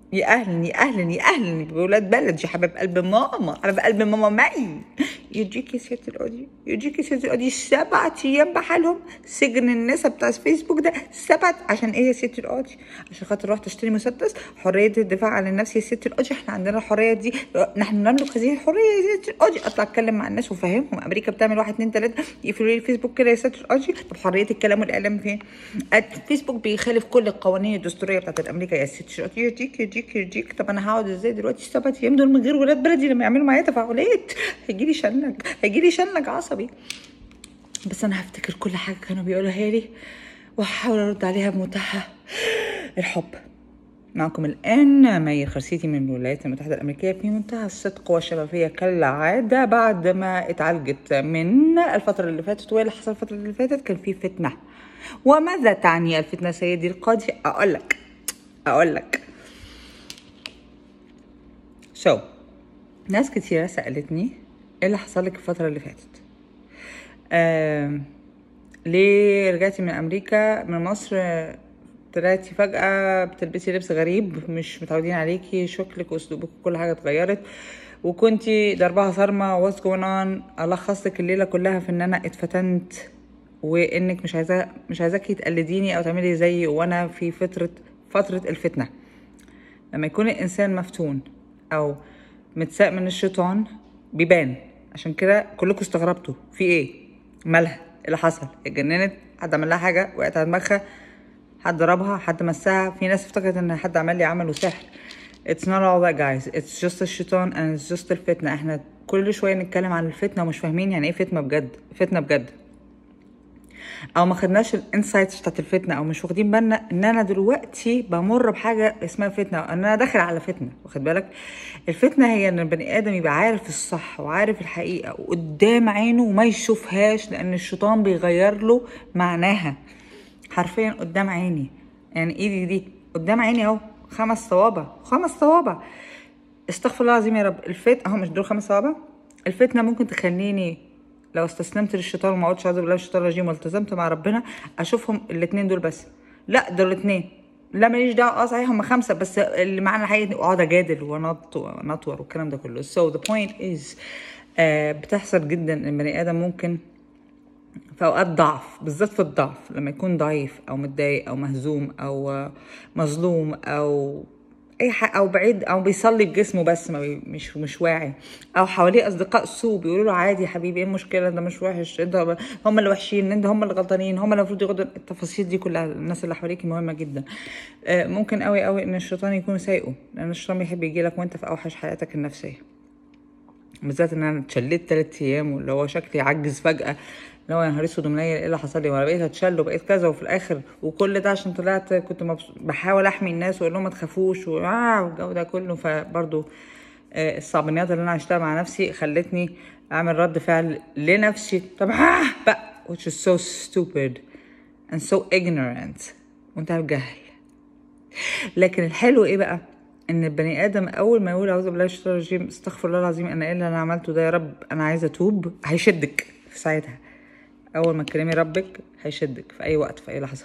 يا اهلا يا اهلا يا اهلا بولاد بلد يا حباب قلب ماما حباب قلب ماما معي يجيك يا ست القاضي يجيك يا ست القاضي سبعة ايام بحالهم سجن النسا بتاع الفيسبوك ده سبعة عشان ايه يا ست القاضي عشان خاطر رحت اشتري مسدس حرية الدفاع عن النفس يا ست القاضي احنا عندنا الحرية دي نحن نملك هذه الحرية يا ست القاضي اطلع اتكلم مع الناس وافهمهم امريكا بتعمل واحد اتنين تلاته يقفلوا لي الفيسبوك كده يا ست القاضي طب حرية الكلام والاعلام فين؟ الفيسبوك بيخالف كل القوانين الدستورية بتاعت امريكا يا ست القاضي يجيك يجيك يجيك طب انا هقعد ازاي دلوقتي السبع ايام دول من غير ولاد بلدي لما يعملوا معايا تفاعلات هيجي لي شنج هيجي لي شنج عصبي بس انا هفتكر كل حاجه كانوا بيقولوها لي وهحاول ارد عليها بمنتهى الحب معكم الآن مي خرسيتي من الولايات المتحدة الأمريكية في منتهى الصدق والشفافية كالعادة بعد ما اتعالجت من الفترة اللي فاتت واللي حصل الفترة اللي فاتت كان في فتنة وماذا تعني الفتنة سيدي القاضي أقول لك أقول لك سو so, ناس كتيرة سألتني ايه اللي حصل لك الفترة اللي فاتت آه ليه رجعتي من أمريكا من مصر طلعتي فجأة بتلبسي لبس غريب مش متعودين عليكي شكلك وأسلوبك وكل حاجة اتغيرت وكنتي ضربها صارمة what's going on ألخص لك الليلة كلها في إن أنا اتفتنت وإنك مش عايزة مش عايزاكي تقلديني أو تعملي زيي وأنا في فترة فترة الفتنة لما يكون الإنسان مفتون أو متساق من الشيطان بيبان عشان كده كلكم استغربتوا في ايه مالها ايه اللي حصل اتجننت حد عمل لها حاجه وقعت على دماغها حد ضربها حد مسها في ناس افتكرت ان حد عمل لي عمل وسحر It's not all that guys It's just الشيطان and it's just الفتنة احنا كل شوية نتكلم عن الفتنة ومش فاهمين يعني ايه فتنة بجد فتنة بجد او ما خدناش الانسايتس بتاعت الفتنه او مش واخدين بالنا ان انا دلوقتي بمر بحاجه اسمها فتنه ان انا داخل على فتنه واخد بالك الفتنه هي ان البني ادم يبقى عارف الصح وعارف الحقيقه وقدام عينه وما يشوفهاش لان الشيطان بيغير له معناها حرفيا قدام عيني يعني ايدي دي قدام عيني اهو خمس صوابع خمس صوابع استغفر الله العظيم يا رب الفت اهو مش دول خمس صوابع الفتنه ممكن تخليني لو استسلمت للشيطان وما اقعدش اعوذ بالله من الشيطان الرجيم والتزمت مع ربنا اشوفهم الاثنين دول بس لا دول الاثنين لا ماليش دعوه اه صحيح هم خمسه بس اللي معانا الحقيقه اقعد اجادل ونط ونطور والكلام ده كله so the point is آه بتحصل جدا ان البني ادم ممكن في اوقات ضعف بالذات في الضعف لما يكون ضعيف او متضايق او مهزوم او مظلوم او اي حاجه او بعيد او بيصلي بجسمه بس ما بي مش مش واعي او حواليه اصدقاء سوء بيقولوا له عادي يا حبيبي ايه المشكله ده مش وحش انت هم اللي وحشين انت هم اللي غلطانين هم اللي المفروض ياخدوا التفاصيل دي كلها الناس اللي حواليك مهمه جدا آه ممكن قوي قوي ان الشيطان يكون سايقه لان الشيطان بيحب يجي لك وانت في اوحش حياتك النفسيه بالذات ان انا اتشليت تلات ايام واللي هو شكلي عجز فجاه اللي هو يا نهار اسود ومنيل ايه اللي حصل لي وانا بقيت اتشل وبقيت كذا وفي الاخر وكل ده عشان طلعت كنت بحاول احمي الناس واقول لهم ما تخافوش والجو ده كله فبرضه آه الصعبانيات اللي انا عشتها مع نفسي خلتني اعمل رد فعل لنفسي طب آه بقى which is so stupid and so ignorant منتهى الجهل لكن الحلو ايه بقى ان البني ادم اول ما يقول اعوذ بالله من الشيطان الرجيم استغفر الله العظيم انا ايه اللي انا عملته ده يا رب انا عايزه اتوب هيشدك في ساعتها اول ما تكلمي ربك هيشدك في اي وقت في اي لحظه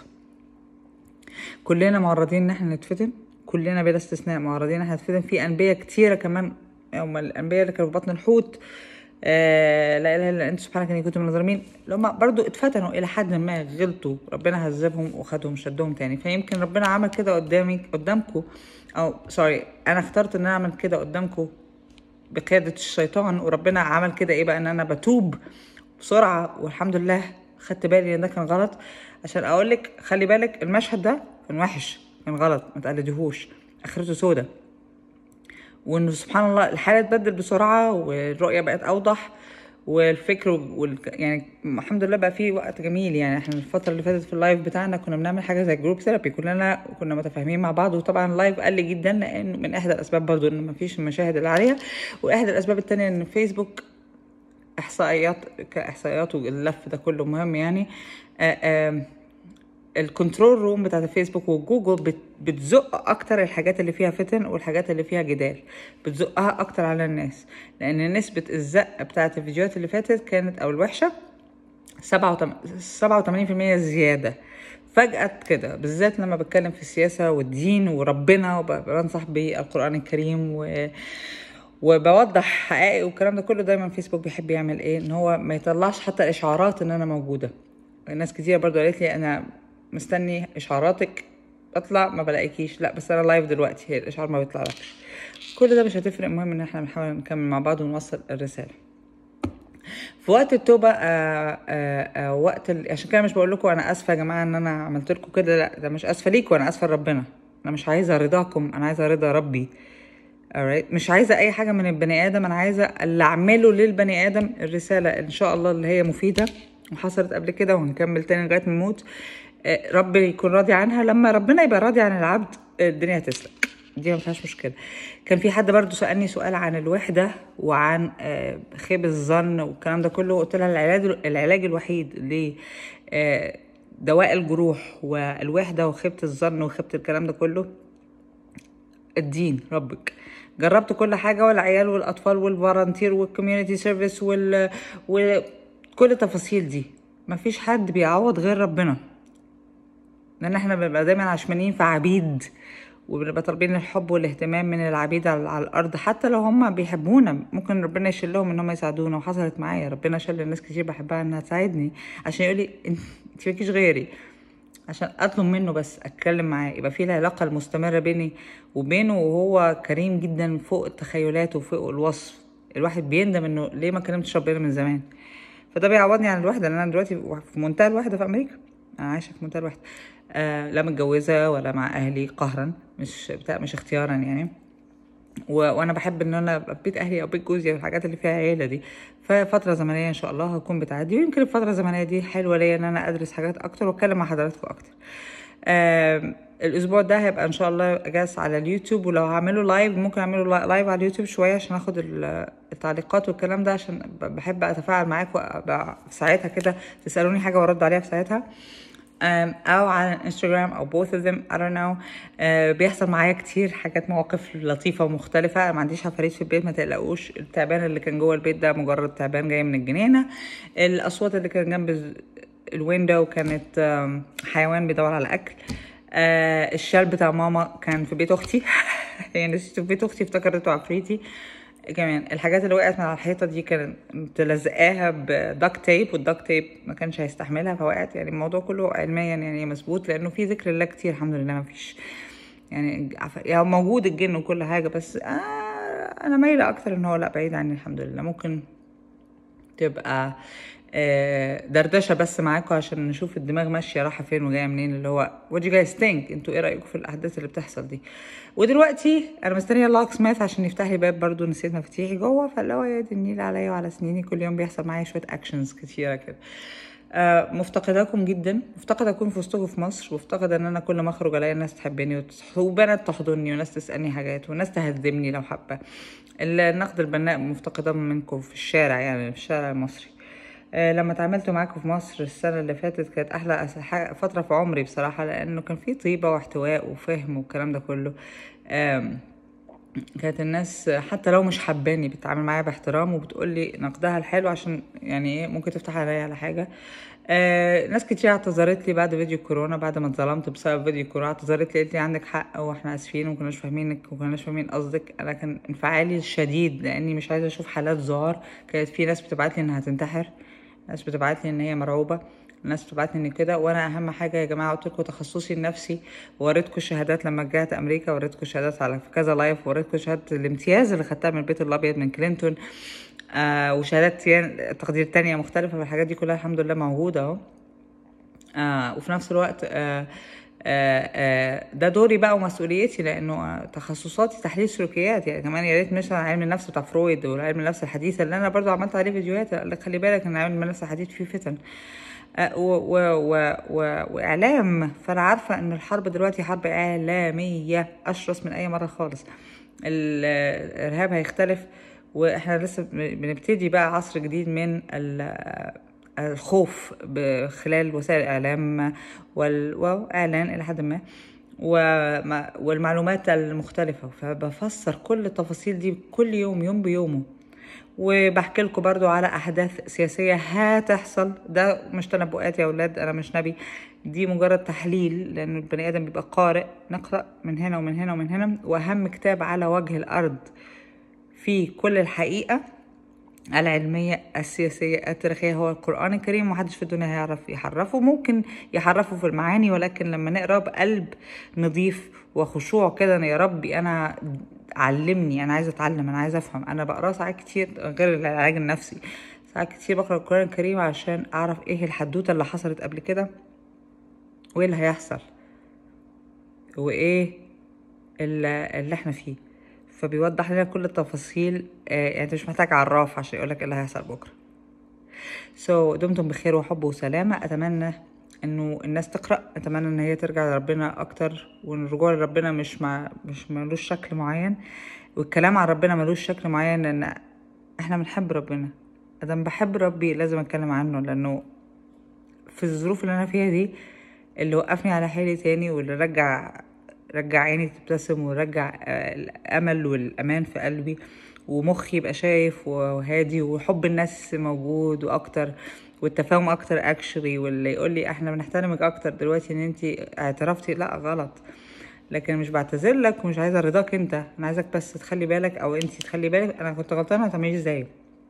كلنا معرضين ان احنا نتفتن كلنا بلا استثناء معرضين ان احنا نتفتن في انبياء كتيره كمان هم الانبياء اللي كانوا في بطن الحوت آه لا اله الا انت سبحانك اني كنت من الظالمين اللي هم برضو اتفتنوا الى حد ما غلطوا ربنا هذبهم وخدهم شدهم تاني فيمكن ربنا عمل كده قدامي قدامكم او سوري انا اخترت ان انا اعمل كده قدامكم بقياده الشيطان وربنا عمل كده ايه بقى ان انا بتوب بسرعه والحمد لله خدت بالي ان ده كان غلط عشان اقول لك خلي بالك المشهد ده كان وحش كان غلط ما تقلديهوش اخرته سودة وانه سبحان الله الحاله اتبدل بسرعه والرؤيه بقت اوضح والفكر وال... يعني الحمد لله بقى في وقت جميل يعني احنا الفتره اللي فاتت في اللايف بتاعنا كنا بنعمل حاجه زي جروب ثيرابي كلنا كنا متفاهمين مع بعض وطبعا اللايف قل جدا لان من احدى الاسباب برضو ان مفيش المشاهد اللي عليها واحدى الاسباب التانية ان فيسبوك احصائيات كاحصائيات واللف ده كله مهم يعني الكنترول روم بتاعت الفيسبوك وجوجل بتزق اكتر الحاجات اللي فيها فتن والحاجات اللي فيها جدال بتزقها اكتر على الناس لان نسبة الزق بتاعت الفيديوهات اللي فاتت كانت او الوحشة سبعة وتمانين في المية زيادة فجأة كده بالذات لما بتكلم في السياسة والدين وربنا وبنصح بالقرآن الكريم و وبوضح حقائق والكلام ده كله دايما فيسبوك بيحب يعمل ايه ان هو ما يطلعش حتى اشعارات ان انا موجوده ناس كتير برضو قالت لي انا مستني اشعاراتك اطلع ما بلاقيكيش لا بس انا لايف دلوقتي هي الاشعار ما بيطلعلكش كل ده مش هتفرق المهم ان احنا بنحاول نكمل مع بعض ونوصل الرساله في وقت التوبه آآ آآ وقت ال... عشان كده مش بقول لكم انا اسفه يا جماعه ان انا عملت لكم كده لا ده مش اسفه ليكم انا اسفه لربنا انا مش عايزه رضاكم انا عايزه رضا ربي alright مش عايزه اي حاجه من البني ادم انا عايزه اللي اعمله للبني ادم الرساله ان شاء الله اللي هي مفيده وحصلت قبل كده وهنكمل تاني لغايه ما نموت ربي يكون راضي عنها لما ربنا يبقى راضي عن العبد الدنيا هتسلك دي ما فيهاش مشكله كان في حد برضو سالني سؤال عن الوحده وعن خيب الظن والكلام ده كله قلت لها العلاج العلاج الوحيد ل دواء الجروح والوحده وخيبه الظن وخيبه الكلام ده كله الدين ربك جربت كل حاجة والعيال والأطفال والفالنتير والكوميونتي سيرفيس وال... وكل التفاصيل دي مفيش حد بيعوض غير ربنا لأن احنا بنبقى دايما عشمانين في عبيد وبنبقى طالبين الحب والاهتمام من العبيد على, على الأرض حتى لو هم بيحبونا ممكن ربنا يشيلهم إن هم يساعدونا وحصلت معايا ربنا شل الناس كتير بحبها إنها تساعدني عشان يقولي انت مفيش غيري عشان اطلب منه بس اتكلم معاه يبقى في العلاقه المستمره بيني وبينه وهو كريم جدا فوق التخيلات وفوق الوصف الواحد بيندم انه ليه ما كلمتش ربنا من زمان فده بيعوضني عن الوحده لان انا دلوقتي في منتهى الوحده في امريكا انا عايشه في منتهى الوحده آه لا متجوزه ولا مع اهلي قهرا مش بتاع مش اختيارا يعني و... وانا بحب ان انا بيت اهلي او بيت جوزي والحاجات اللي فيها عيله دي ففتره زمنيه ان شاء الله هكون بتعدي ويمكن الفتره الزمنيه دي حلوه ليا ان انا ادرس حاجات اكتر واتكلم مع حضراتكم اكتر آه الاسبوع ده هيبقى ان شاء الله جالس على اليوتيوب ولو هعمله لايف ممكن اعمله لايف على اليوتيوب شويه عشان اخد التعليقات والكلام ده عشان بحب اتفاعل معاكم في ساعتها كده تسالوني حاجه وارد عليها في ساعتها او على الانستغرام او both of them I don't know uh, بيحصل معايا كتير حاجات مواقف لطيفة ومختلفة ما عنديش عفاريت في البيت ما تقلقوش التعبان اللي كان جوه البيت ده مجرد تعبان جاي من الجنينة الاصوات اللي كانت جنب الويندو كانت حيوان بيدور على اكل uh, الشال بتاع ماما كان في بيت اختي يعني نسيته في بيت اختي افتكرته عفريتي كمان الحاجات اللي وقعت من على الحيطه دي كانت متلزقاها بدكت تيب والدكت تيب ما كانش هيستحملها فوقعت يعني الموضوع كله علميا يعني مظبوط لانه في ذكر الله كتير الحمد لله ما فيش يعني يعني موجود الجن وكل حاجه بس آه انا مايله اكتر ان هو لا بعيد عني الحمد لله ممكن تبقى آه دردشه بس معاكم عشان نشوف الدماغ ماشيه رايحه فين وجايه منين اللي هو what you guys think انتوا ايه رايكم في الاحداث اللي بتحصل دي ودلوقتي انا مستنيه اللوك سميث عشان يفتح لي باب برضو نسيت مفاتيحي جوه فاللي هو يا دي النيل عليا وعلى سنيني كل يوم بيحصل معايا شويه اكشنز كتيره كده آه مفتقداكم جدا مفتقدة اكون في وسطكم في مصر مفتقدة ان انا كل ما اخرج الاقي الناس تحبني وبنات تحضني وناس تسالني حاجات وناس تهذبني لو حابه النقد البناء مفتقدة منكم في الشارع يعني في الشارع المصري آه لما اتعاملت معاكم في مصر السنة اللي فاتت كانت أحلى فترة في عمري بصراحة لأنه كان في طيبة واحتواء وفهم والكلام ده كله كانت الناس حتى لو مش حباني بتتعامل معايا باحترام وبتقول لي نقدها الحلو عشان يعني ايه ممكن تفتح عليا على حاجه آه ناس كتير اعتذرت لي بعد فيديو كورونا بعد ما اتظلمت بسبب فيديو كورونا اعتذرت لي قالت لي عندك حق واحنا اسفين وما كناش فاهمينك وما كناش فاهمين قصدك انا كان انفعالي شديد لاني مش عايزه اشوف حالات ظهار كانت في ناس بتبعت لي انها تنتحر ناس بتبعت لي ان هي مرعوبه الناس بتبعت لي ان كده وانا اهم حاجه يا جماعه قلت لكم تخصصي النفسي ووريتكم الشهادات لما رجعت امريكا وريتكم الشهادات على في كذا لايف وريتكم شهاده الامتياز اللي خدتها من البيت الابيض من كلينتون آه وشهادات تقدير تانية مختلفه فالحاجات دي كلها الحمد لله موجوده اهو آه وفي نفس الوقت آه آه آه ده دوري بقى ومسؤوليتي لانه تخصصاتي تحليل سلوكيات يعني كمان يا ريت مثلا علم النفس بتاع فرويد وعلم النفس الحديث اللي انا برضو عملت عليه فيديوهات خلي بالك ان علم النفس الحديث فيه فتن و و و و واعلام فانا عارفه ان الحرب دلوقتي حرب اعلاميه اشرس من اي مره خالص الارهاب هيختلف واحنا لسه بنبتدي بقى عصر جديد من الخوف خلال وسائل الاعلام واعلان الى حد ما والمعلومات المختلفه فبفسر كل التفاصيل دي كل يوم يوم بيومه وبحكي لكم برضو على احداث سياسيه هتحصل ده مش تنبؤات يا اولاد انا مش نبي دي مجرد تحليل لان البني ادم بيبقى قارئ نقرا من هنا ومن هنا ومن هنا واهم كتاب على وجه الارض في كل الحقيقه العلمية السياسية التاريخية هو القرآن الكريم محدش في الدنيا هيعرف يحرفه ممكن يحرفه في المعاني ولكن لما نقرأ بقلب نظيف وخشوع كده يا ربي أنا علمني أنا عايزة أتعلم أنا عايزة أفهم أنا بقراه ساعات كتير غير العلاج النفسي ساعات كتير بقرأ القرآن الكريم عشان أعرف إيه الحدوتة اللي حصلت قبل كده وإيه اللي هيحصل وإيه اللي, اللي إحنا فيه فبيوضح لنا كل التفاصيل آه، يعني انت مش محتاج عراف عشان يقولك ايه اللي هيحصل بكره سو so, دمتم بخير وحب وسلامة أتمنى إنه الناس تقرأ أتمنى إن هي ترجع لربنا أكتر وإن الرجوع لربنا مش مع مش ملوش شكل معين والكلام عن ربنا ملوش شكل معين لأن إحنا بنحب ربنا أدام بحب ربي لازم أتكلم عنه لأنه في الظروف اللي أنا فيها دي اللي وقفني على حالي تاني واللي رجع رجع عيني تبتسم ورجع آه، الامل والامان في قلبي ومخي يبقى شايف وهادي وحب الناس موجود واكتر والتفاهم اكتر اكشلي واللي يقول لي احنا بنحترمك اكتر دلوقتي ان انت اعترفتي لا غلط لكن مش بعتذر لك ومش عايزه رضاك انت انا عايزك بس تخلي بالك او انت تخلي بالك انا كنت غلطانه هتعملي ازاي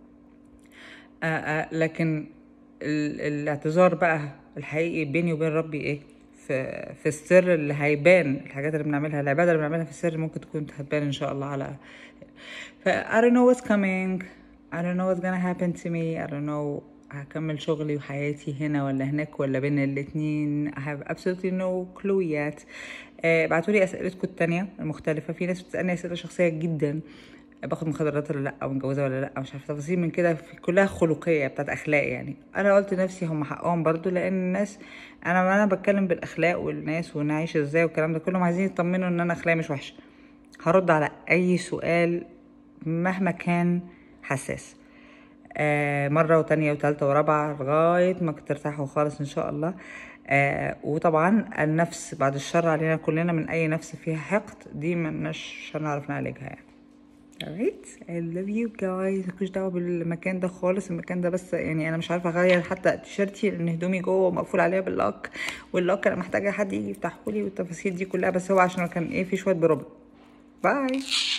آه آه لكن الاعتذار بقى الحقيقي بيني وبين ربي ايه في في السر اللي هيبان الحاجات اللي بنعملها العباده اللي بنعملها في السر ممكن تكون هتبان ان شاء الله على ف I don't know what's coming I don't know what's gonna happen to me I don't know هكمل شغلي وحياتي هنا ولا هناك ولا بين الاتنين I have absolutely no clue yet آه بعتولي اسئلتكم التانية المختلفة في ناس بتسألني اسئلة شخصية جدا باخد مخدرات ولا لا او متجوزه ولا لا مش عارفه تفاصيل من كده في كلها خلقيه بتاعت اخلاق يعني انا قلت لنفسي هم حقهم برضو لان الناس انا انا بتكلم بالاخلاق والناس ونعيش ازاي والكلام ده كلهم عايزين يطمنوا ان انا اخلاقي مش وحشه هرد على اي سؤال مهما كان حساس آه مرة وتانية وتالتة ورابعة لغاية ما ترتاحوا خالص إن شاء الله آه وطبعا النفس بعد الشر علينا كلنا من أي نفس فيها حقد دي مناش هنعرف نعالجها يعني alright I love you guys مكوش دعوة بالمكان ده خالص المكان ده بس يعني انا مش عارفة اغير حتى تيشيرتي لان هدومي جوه مقفول عليها باللوك واللوك انا محتاجة حد يجي يفتحهولي والتفاصيل دي كلها بس هو عشان كان ايه في شوية بروبلم باي